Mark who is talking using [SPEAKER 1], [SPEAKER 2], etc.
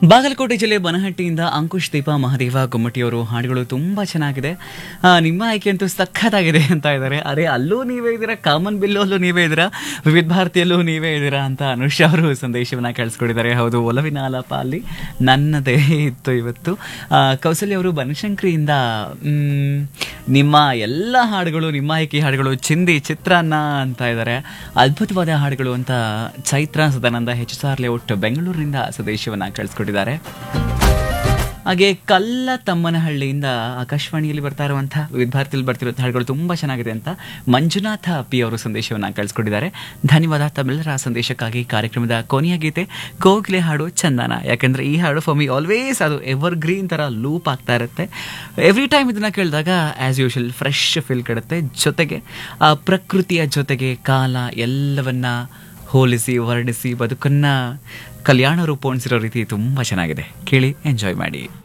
[SPEAKER 1] ಬಾಗಲಕೋಟೆ ಜಿಲ್ಲೆ ಬನಹಟ್ಟಿಯಿಂದ ಅಂಕುಶ್ ದೀಪ ಮಹದೇವ ಗುಮ್ಮಟಿಯವರು ಹಾಡುಗಳು ತುಂಬಾ ಚೆನ್ನಾಗಿದೆ ಆ, ನಿಮ್ಮ ಆಯ್ಕೆ ಅಂತೂ ಸಖತ್ತಾಗಿದೆ ಅಂತ ಇದ್ದಾರೆ ಅರೆ ಅಲ್ಲೂ ನೀವೇ ಇದ್ದೀರಾ ಕಾಮನ್ ಬಿಲ್ಲಲ್ಲೂ ನೀವೇ ಇದ್ದೀರಾ ವಿವಿಧ ಭಾರತಿಯಲ್ಲೂ ನೀವೇ ಇದ್ದೀರಾ ಅಂತ ಅನುಷ್ ಅವರು ಸಂದೇಶವನ್ನ ಕಳಿಸ್ಕೊಟ್ಟಿದ್ದಾರೆ ಹೌದು ಒಲವಿನ ಆಲಾಪ ಅಲ್ಲಿ ನನ್ನದೇ ಇತ್ತು ಇವತ್ತು ಆ, ಕೌಸಲ್ಯ ಅವರು ಬನಶಂಕರಿಯಿಂದ ಮ್, ನಿಮ್ಮ ಎಲ್ಲ ಹಾಡುಗಳು ನಿಮ್ಮ ಆಯ್ಕೆ ಹಾಡುಗಳು ಚಿಂದಿ ಚಿತ್ರಾನ್ನ ಅಂತ ಇದ್ದಾರೆ ಅದ್ಭುತವಾದ ಹಾಡುಗಳು ಅಂತ Chaitra Sadananda H R layout ಬೆಂಗಳೂರಿನಿಂದ ಸಂದೇಶವನ್ನ ಕಳಿಸ್ಕೊಟ್ಟಿದ್ದಾರೆ ಹಾಗೆ ಕಲ್ಲ ತಮ್ಮನಹಳ್ಳಿಯಿಂದ ಆಕಾಶವಾಣಿಯಲ್ಲಿ ಬರ್ತಾ ಇರುವಂತಹ ವಿವಿಧ ಭಾರತಿಯಲ್ಲಿ ಬರ್ತಿರೋ ಹಾಡುಗಳು ತುಂಬಾ ಚೆನ್ನಾಗಿದೆ ಅಂತ ಮಂಜುನಾಥ ಪಿ ಅವರು ಸಂದೇಶವನ್ನ ಕಳಿಸ್ಕೊಟ್ಟಿದ್ದಾರೆ ಧನ್ಯವಾದ ತಮ್ಮೆಲ್ಲರ ಸಂದೇಶಕ್ಕಾಗಿ ಕಾರ್ಯಕ್ರಮದ ಕೊನೆಯ ಗೀತೆ ಕೋಗಿಲೆ ಹಾಡು ಚಂದನ ಯಾಕಂದ್ರೆ ಈ ಹಾಡು ಫಾರ್ ಮಿ ಆಲ್ವೇಸ್ ಅದು ಎವರ್ ಗ್ರೀನ್ ತರ ಲೂಪ್ ಆಗ್ತಾ ಇರುತ್ತೆ ಎವ್ರಿ ಟೈಮ್ ಇದನ್ನ ಕೇಳಿದಾಗ ಆಸ್ ಯೂಶುವಲ್ ಫ್ರೆಶ್ ಫೀಲ್ ಕೊಡುತ್ತೆ ಜೊತೆಗೆ ಆ ಪ್ರಕೃತಿಯ ಜೊತೆಗೆ ಕಾಲ ಎಲ್ಲವನ್ನ ಹೋಲಿಸಿ ವರ್ಣಿಸಿ ಬದುಕನ್ನ ಕಲ್ಯಾಣ ರೂಪೋಣಿಸಿರೋ ರೀತಿ ತುಂಬಾ ಚೆನ್ನಾಗಿದೆ ಕೇಳಿ ಎಂಜಾಯ್ ಮಾಡಿ